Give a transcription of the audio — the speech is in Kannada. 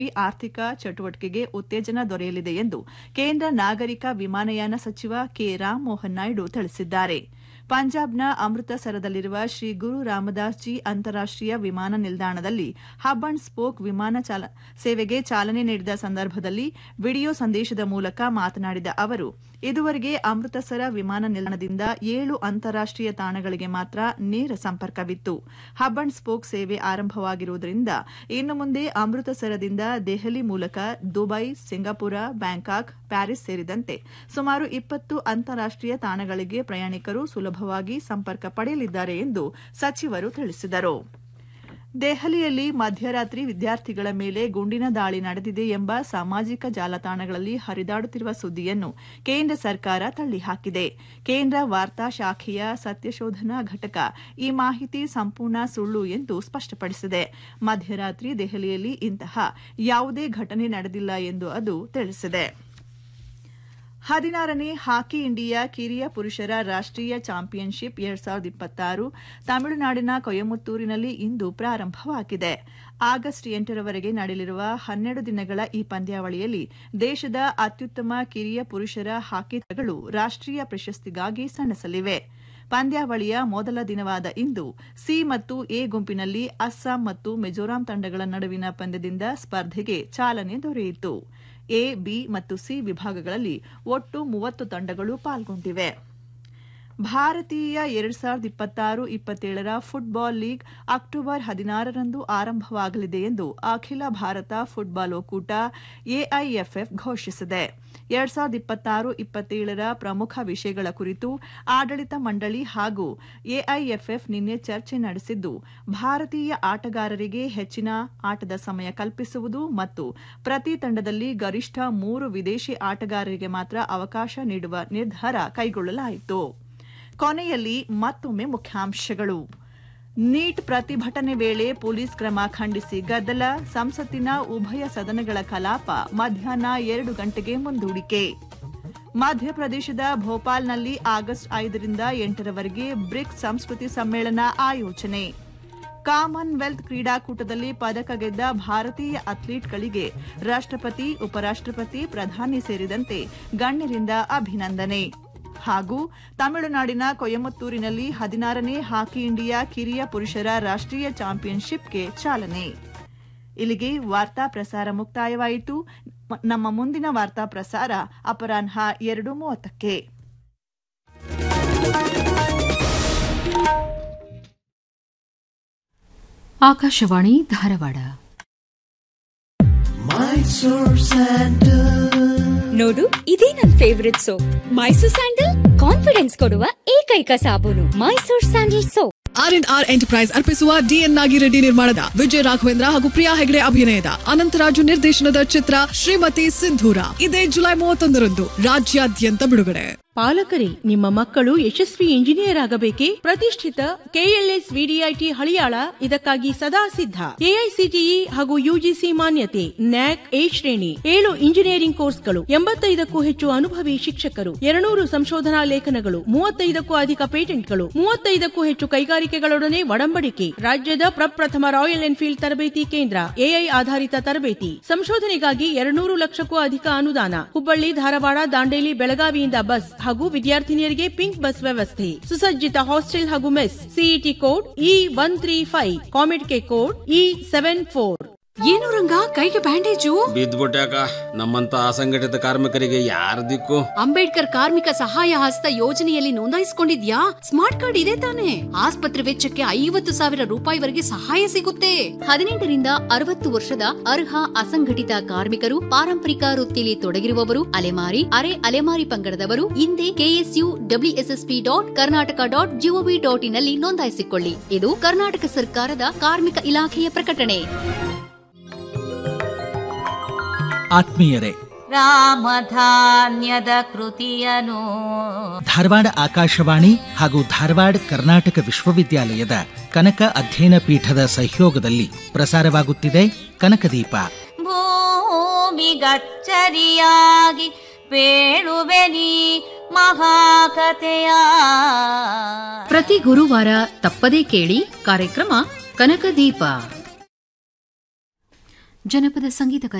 ಆರ್ಥಿಕ ಚಟುವಟಿಕೆಗೆ ಉತ್ತೇಜನ ದೊರೆಯಲಿದೆ ಎಂದು ಕೇಂದ್ರ ನಾಗರಿಕ ವಿಮಾನಯಾನ ಸಚಿವ ಕೆ ರಾಮಮೋಹನ್ ನಾಯ್ಡು ತಿಳಿಸಿದ್ದಾರೆ ಪಂಜಾಬ್ನ ಅಮೃತಸರದಲ್ಲಿರುವ ಶ್ರೀ ಗುರು ರಾಮದಾಸ್ ಜಿ ಅಂತಾರಾಷ್ಟೀಯ ವಿಮಾನ ನಿಲ್ದಾಣದಲ್ಲಿ ಹಬ್ ಅಂಡ್ ಸ್ಪೋಕ್ ವಿಮಾನ ಸೇವೆಗೆ ಚಾಲನೆ ನೀಡಿದ ಸಂದರ್ಭದಲ್ಲಿ ವಿಡಿಯೋ ಸಂದೇಶದ ಮೂಲಕ ಮಾತನಾಡಿದ ಅವರು ಇದುವರೆಗೆ ಅಮೃತಸರ ವಿಮಾನ ನಿಲ್ದಾಣದಿಂದ ಏಳು ಅಂತಾರಾಷ್ಟೀಯ ತಾಣಗಳಿಗೆ ಮಾತ್ರ ನೇರ ಸಂಪರ್ಕವಿತ್ತು ಹಬ್ ಅಂಡ್ ಸ್ಪೋಕ್ ಸೇವೆ ಆರಂಭವಾಗಿರುವುದರಿಂದ ಇನ್ನು ಮುಂದೆ ಅಮೃತಸರದಿಂದ ದೆಹಲಿ ಮೂಲಕ ದುಬೈ ಸಿಂಗಾಪುರ ಬ್ಯಾಂಕಾಕ್ ಪ್ಯಾರಿಸ್ ಸೇರಿದಂತೆ ಸುಮಾರು ಇಪ್ಪತ್ತು ಅಂತಾರಾಷ್ಟೀಯ ತಾಣಗಳಿಗೆ ಪ್ರಯಾಣಿಕರು ಸುಲಭವಾಗಿ ಸಂಪರ್ಕ ಪಡೆಯಲಿದ್ದಾರೆ ಎಂದು ಸಚಿವರು ತಿಳಿಸಿದರು ದೆಹಲಿಯಲ್ಲಿ ಮಧ್ಯರಾತ್ರಿ ವಿದ್ಯಾರ್ಥಿಗಳ ಮೇಲೆ ಗುಂಡಿನ ದಾಳಿ ನಡೆದಿದೆ ಎಂಬ ಸಾಮಾಜಿಕ ಜಾಲತಾಣಗಳಲ್ಲಿ ಹರಿದಾಡುತ್ತಿರುವ ಸುದ್ದಿಯನ್ನು ಕೇಂದ್ರ ಸರ್ಕಾರ ತಳ್ಳಿಹಾಕಿದೆ ಕೇಂದ್ರ ವಾರ್ತಾ ಶಾಖೆಯ ಸತ್ಯಶೋಧನಾ ಘಟಕ ಈ ಮಾಹಿತಿ ಸಂಪೂರ್ಣ ಸುಳ್ಳು ಎಂದು ಸ್ಪಷ್ಟಪಡಿಸಿದೆ ಮಧ್ಯರಾತ್ರಿ ದೆಹಲಿಯಲ್ಲಿ ಇಂತಹ ಯಾವುದೇ ಘಟನೆ ನಡೆದಿಲ್ಲ ಎಂದು ಅದು ತಿಳಿಸಿದೆ ಹದಿನಾರನೇ ಹಾಕಿ ಇಂಡಿಯಾ ಕಿರಿಯ ಪುರುಷರ ರಾಷ್ಟೀಯ ಚಾಂಪಿಯನ್ಶಿಪ್ ಎರಡ್ ಸಾವಿರದ ಇಪ್ಪತ್ತಾರು ತಮಿಳುನಾಡಿನ ಕೊಯಮತ್ತೂರಿನಲ್ಲಿ ಇಂದು ಪ್ರಾರಂಭವಾಗಿದೆ ಆಗಸ್ಟ್ ಎಂಟರವರೆಗೆ ನಡೆಯಲಿರುವ ಹನ್ನೆರಡು ದಿನಗಳ ಈ ಪಂದ್ಯಾವಳಿಯಲ್ಲಿ ದೇಶದ ಅತ್ಯುತ್ತಮ ಕಿರಿಯ ಪುರುಷರ ಹಾಕಿ ತಂಡಗಳು ರಾಷ್ಟೀಯ ಪ್ರಶಸ್ತಿಗಾಗಿ ಸೆಣಸಲಿವೆ ಪಂದ್ಯಾವಳಿಯ ಮೊದಲ ದಿನವಾದ ಇಂದು ಸಿ ಮತ್ತು ಎ ಗುಂಪಿನಲ್ಲಿ ಅಸ್ಸಾಂ ಮತ್ತು ಮಿಜೋರಾಂ ತಂಡಗಳ ನಡುವಿನ ಪಂದ್ಯದಿಂದ ಸ್ಪರ್ಧೆಗೆ ಚಾಲನೆ ದೊರೆಯಿತು ಎ ಬಿ ಮತ್ತು ಸಿ ವಿಭಾಗಗಳಲ್ಲಿ ಒಟ್ಟು ಮೂವತ್ತು ತಂಡಗಳು ಪಾಲ್ಗೊಂಡಿವೆ ಭಾರತೀಯ ಎರಡ್ ಸಾವಿರದ ಇಪ್ಪತ್ತಾರು ಇಪ್ಪತ್ತೇಳರ ಫುಟ್ಬಾಲ್ ಲೀಗ್ ಅಕ್ಟೋಬರ್ ಹದಿನಾರರಂದು ಆರಂಭವಾಗಲಿದೆ ಎಂದು ಅಖಿಲ ಭಾರತ ಫುಟ್ಬಾಲ್ ಒಕ್ಕೂಟ ಎಐಎಫ್ಎಫ್ ಘೋಷಿಸಿದೆ ಎರಡ್ ಸಾವಿರದ ಇಪ್ಪತ್ತಾರು ಇಪ್ಪತ್ತೇಳರ ಪ್ರಮುಖ ವಿಷಯಗಳ ಕುರಿತು ಆಡಳಿತ ಮಂಡಳಿ ಹಾಗೂ ಎಐಎಫ್ಎಫ್ ನಿನ್ನೆ ಚರ್ಚೆ ನಡೆಸಿದ್ದು ಭಾರತೀಯ ಆಟಗಾರರಿಗೆ ಹೆಚ್ಚಿನ ಆಟದ ಸಮಯ ಕಲ್ಪಿಸುವುದು ಮತ್ತು ಪ್ರತಿ ತಂಡದಲ್ಲಿ ಗರಿಷ್ಠ ಮೂರು ವಿದೇಶಿ ಆಟಗಾರರಿಗೆ ಮಾತ್ರ ಅವಕಾಶ ನೀಡುವ ನಿರ್ಧಾರ ಕೈಗೊಳ್ಳಲಾಯಿತು ಕೊನೆಯಲ್ಲಿ ಮತ್ತೊಮ್ಮೆ ಮುಖ್ಯಾಂಶಗಳು ನೀಟ್ ಪ್ರತಿಭಟನೆ ವೇಳೆ ಪೊಲೀಸ್ ಕ್ರಮ ಖಂಡಿಸಿ ಗದ್ದಲ ಸಂಸತ್ತಿನ ಉಭಯ ಸದನಗಳ ಕಲಾಪ ಮಧ್ಯಾಹ್ನ ಎರಡು ಗಂಟೆಗೆ ಮುಂದೂಡಿಕೆ ಮಧ್ಯಪ್ರದೇಶದ ಭೋಪಾಲ್ನಲ್ಲಿ ಆಗಸ್ಟ್ ಐದರಿಂದ ಎಂಟರವರೆಗೆ ಬ್ರಿಕ್ಸ್ ಸಂಸ್ಕೃತಿ ಸಮ್ಮೇಳನ ಆಯೋಜನೆ ಕಾಮನ್ವೆಲ್ತ್ ಕ್ರೀಡಾಕೂಟದಲ್ಲಿ ಪದಕ ಗೆದ್ದ ಭಾರತೀಯ ಅಥ್ಲೀಟ್ಗಳಿಗೆ ರಾಷ್ಟಪತಿ ಉಪರಾಷ್ಟಪತಿ ಪ್ರಧಾನಿ ಸೇರಿದಂತೆ ಗಣ್ಯರಿಂದ ಅಭಿನಂದನೆ ಹಾಗೂ ತಮಿಳುನಾಡಿನ ಕೊಯಮತ್ತೂರಿನಲ್ಲಿ ಹದಿನಾರನೇ ಹಾಕಿ ಇಂಡಿಯಾ ಕಿರಿಯ ಪುರುಷರ ರಾಷ್ಟೀಯ ಚಾಂಪಿಯನ್ಶಿಪ್ಗೆ ಚಾಲನೆ ಇಲ್ಲಿಗೆ ವಾರ್ತಾ ಪ್ರಸಾರ ಮುಕ್ತಾಯವಾಯಿತು ನಮ್ಮ ಮುಂದಿನ ವಾರ್ತಾ ಪ್ರಸಾರ ಅಪರಾಹ್ನ ಎರಡು ಮೂವತ್ತಕ್ಕೆ ಆಕಾಶವಾಣಿ ಧಾರವಾಡ ನೋಡು ಇದೇ ನನ್ favourite soap Mysore sandal confidence ಕೊಡುವ ಏಕೈಕ ಸಾಬೂನು Mysore sandal soap R and R enterprise ಅರ್ಪಿಸುವ ಡಿಎನ್ ನಾಗಿರೆಡ್ಡಿ ನಿರ್ಮಾಣದ ವಿಜಯ ರಾಘವೇಂದ್ರ ಹಾಗೂ ಪ್ರಿಯಾ ಹೆಗಡೆ ಅಭಿನಯದ ಅನಂತರಾಜು ನಿರ್ದೇಶನದ ಚಿತ್ರ ಶ್ರೀಮತಿ ಸಿಂಧೂರ ಇದೇ ಜುಲೈ ಮೂವತ್ತೊಂದರಂದು ರಾಜ್ಯಾದ್ಯಂತ ಬಿಡುಗಡೆ ಪಾಲಕರೇ ನಿಮ್ಮ ಮಕ್ಕಳು ಯಶಸ್ವಿ ಇಂಜಿನಿಯರ್ ಆಗಬೇಕೇ ಪ್ರತಿಷ್ಠಿತ ಕೆಎಲ್ಎಸ್ ವಿಡಿಐಟಿ ಹಳಿಯಾಳ ಇದಕ್ಕಾಗಿ ಸದಾ ಸಿದ್ಧ ಎಐಸಿಟಿಇ ಹಾಗೂ ಯುಜಿಸಿ ಮಾನ್ಯತೆ ನ್ಯಾಕ್ ಎ ಶ್ರೇಣಿ ಏಳು ಇಂಜಿನಿಯರಿಂಗ್ ಕೋರ್ಸ್ಗಳು ಎಂಬತ್ತೈದಕ್ಕೂ ಹೆಚ್ಚು ಅನುಭವಿ ಶಿಕ್ಷಕರು ಎರಡ್ನೂರು ಸಂಶೋಧನಾ ಲೇಖನಗಳು ಮೂವತ್ತೈದಕ್ಕೂ ಅಧಿಕ ಪೇಟೆಂಟ್ಗಳು ಮೂವತ್ತೈದಕ್ಕೂ ಹೆಚ್ಚು ಕೈಗಾರಿಕೆಗಳೊಡನೆ ಒಡಂಬಡಿಕೆ ರಾಜ್ಯದ ಪ್ರಪ್ರಥಮ ರಾಯಲ್ ಎನ್ಫೀಲ್ಡ್ ತರಬೇತಿ ಕೇಂದ್ರ ಎಐ ಆಧಾರಿತ ತರಬೇತಿ ಸಂಶೋಧನೆಗಾಗಿ ಎರಡ್ನೂರು ಲಕ್ಷಕ್ಕೂ ಅಧಿಕ ಅನುದಾನ ಹುಬ್ಬಳ್ಳಿ ಧಾರವಾಡ ದಾಂಡೇಲಿ ಬೆಳಗಾವಿಯಿಂದ ಬಸ್ ಹಾಗೂ ವಿದ್ಯಾರ್ಥಿನಿಯರಿಗೆ ಪಿಂಕ್ ಬಸ್ ವ್ಯವಸ್ಥೆ ಸುಸಜ್ಜಿತ ಹಾಸ್ಟೆಲ್ ಹಾಗೂ mess CET code E one three five COMED K code E seven four ಏನು ರಂಗ ಕೈಗೆ ಬ್ಯಾಂಡೇಜು ಬಿದ್ದ್ಬಿಟ್ಯಾಕ ನಮ್ಮಂತ ಅಸಂಘಟಿತ ಕಾರ್ಮಿಕರಿಗೆ ಯಾರ ದಿಕ್ಕು ಅಂಬೇಡ್ಕರ್ ಕಾರ್ಮಿಕ ಸಹಾಯ ಹಸ್ತ ಯೋಜನೆಯಲ್ಲಿ ನೋಂದಾಯಿಸಿಕೊಂಡಿದ್ಯಾ ಸ್ಮಾರ್ಟ್ ಕಾರ್ಡ್ ಇದೆ ತಾನೆ ಆಸ್ಪತ್ರೆ ವೆಚ್ಚಕ್ಕೆ ಐವತ್ತು ಸಾವಿರ ರೂಪಾಯಿವರೆಗೆ ಸಹಾಯ ಸಿಗುತ್ತೆ ಹದಿನೆಂಟರಿಂದ ಅರವತ್ತು ವರ್ಷದ ಅರ್ಹ ಅಸಂಘಟಿತ ಕಾರ್ಮಿಕರು ಪಾರಂಪರಿಕ ವೃತ್ತಿಯಲ್ಲಿ ತೊಡಗಿರುವವರು ಅಲೆಮಾರಿ ಅರೆ ಅಲೆಮಾರಿ ಪಂಗಡದವರು ಹಿಂದೆ K S U W S S P dot Karnataka dot G O V dot in ನಲ್ಲಿ ನೋಂದಾಯಿಸಿಕೊಳ್ಳಿ ಇದು ಕರ್ನಾಟಕ ಸರ್ಕಾರದ ಕಾರ್ಮಿಕ ಇಲಾಖೆಯ ಪ್ರಕಟಣೆ ಆತ್ಮೀಯರೇ ರಾಮಧಾನ್ಯದ ಕೃತಿಯನು ಧಾರವಾಡ ಆಕಾಶವಾಣಿ ಹಾಗೂ ಧಾರವಾಡ ಕರ್ನಾಟಕ ವಿಶ್ವವಿದ್ಯಾಲಯದ ಕನಕ ಅಧ್ಯಯನ ಪೀಠದ ಸಹಯೋಗದಲ್ಲಿ ಪ್ರಸಾರವಾಗುತ್ತಿದೆ ಕನಕದೀಪ ಭೂಮಿಗಚ್ಚರಿಯಾಗಿ ಪೇಳುವೆನಿ ಮಹಾಕಥೆಯ ಪ್ರತಿ ಗುರುವಾರ ತಪ್ಪದೇ ಕೇಳಿ ಕಾರ್ಯಕ್ರಮ ಕನಕದೀಪ ಜನಪದ ಸಂಗೀತ